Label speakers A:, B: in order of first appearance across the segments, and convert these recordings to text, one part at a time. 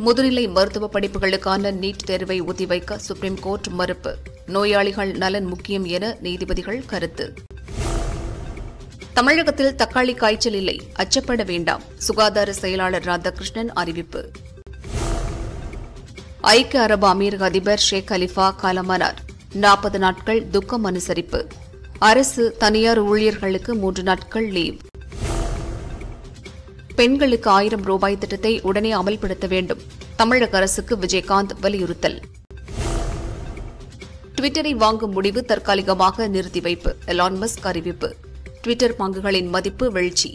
A: முதுநிலை மருத்துவ படிப்புகளுக்கான நீட் தேர்வை ஒத்திவைக்க சுப்ரீம் கோர்ட் மறுப்பு நோயாளிகள் நலன் முக்கியம் என நீதிபதிகள் கருத்து தமிழகத்தில் தக்காளி காய்ச்சல் இல்லை அச்சப்பட வேண்டாம் சுகாதார செயலாளர் ராதாகிருஷ்ணன் அறிவிப்பு ஐக்கிய அரபு அமீரக அதிபர் ஷேக் கலிஃபா காலமானார் நாற்பது நாட்கள் துக்கம் அனுசரிப்பு அரசு தனியார் ஊழியர்களுக்கு மூன்று நாட்கள் லீவ் பெண்களுக்கு ஆயிரம் ரூபாய் திட்டத்தை உடனே அமல்படுத்த வேண்டும் தமிழக அரசுக்கு விஜயகாந்த் வலியுறுத்தல் டுவிட்டரை வாங்கும் முடிவு தற்காலிகமாக நிறுத்தி வைப்பு எலான் மஸ்க் அறிவிப்பு டுவிட்டர் பங்குகளின் மதிப்பு வீழ்ச்சி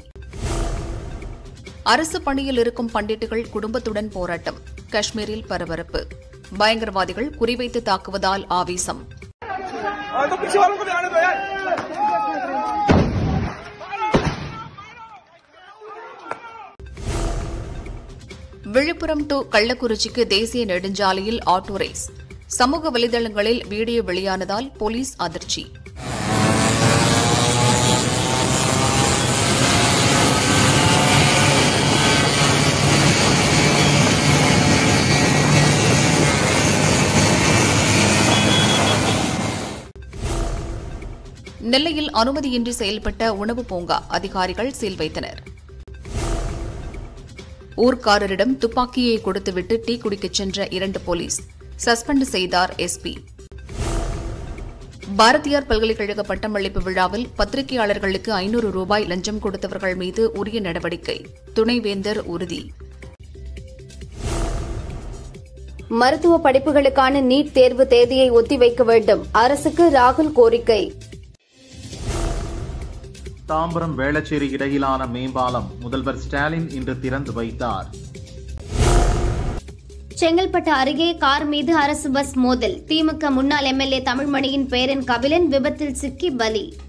A: அரசு பணியில் இருக்கும் பண்டிட்டுகள் குடும்பத்துடன் போராட்டம் காஷ்மீரில் பரபரப்பு பயங்கரவாதிகள் குறிவைத்து தாக்குவதால் ஆவேசம்
B: हाँ, तो पीछे वालों को भी आने दो यार
A: விழுப்புரம் டு கள்ளக்குறிச்சிக்கு தேசிய நெடுஞ்சாலையில் ஆட்டோ ரேஸ் சமூக வலைதளங்களில் வீடியோ வெளியானதால் போலீஸ் அதிர்ச்சி நெல்லையில் அனுமதியின்றி செயல்பட்ட உணவு பூங்கா அதிகாரிகள் சீல் வைத்தனர் ஊர்க்காரரிடம் துப்பாக்கியை கொடுத்துவிட்டு டீ குடிக்கச் சென்ற இரண்டு போலீஸ் சஸ்பெண்ட் செய்தார் எஸ்பி பாரதியார் பல்கலைக்கழக பட்டமளிப்பு விழாவில் பத்திரிகையாளர்களுக்கு ஐநூறு ரூபாய் லஞ்சம் கொடுத்தவர்கள் மீது உரிய நடவடிக்கை துணைவேந்தர் உறுதி
C: மருத்துவ படிப்புகளுக்கான நீட் தேர்வு தேதியை ஒத்திவைக்க வேண்டும் அரசுக்கு ராகுல் கோரிக்கை
D: தாம்பரம் வேளச்சேரி இடையிலான மேம்பாலம் முதல்வர் ஸ்டாலின் இன்று திறந்து வைத்தார்
E: செங்கல்பட்டு அருகே கார் மீது அரசு பஸ் மோதல் திமுக முன்னாள் எம்எல்ஏ தமிழ்மணியின் பேரன் கபிலன் விபத்தில் சிக்கி பலி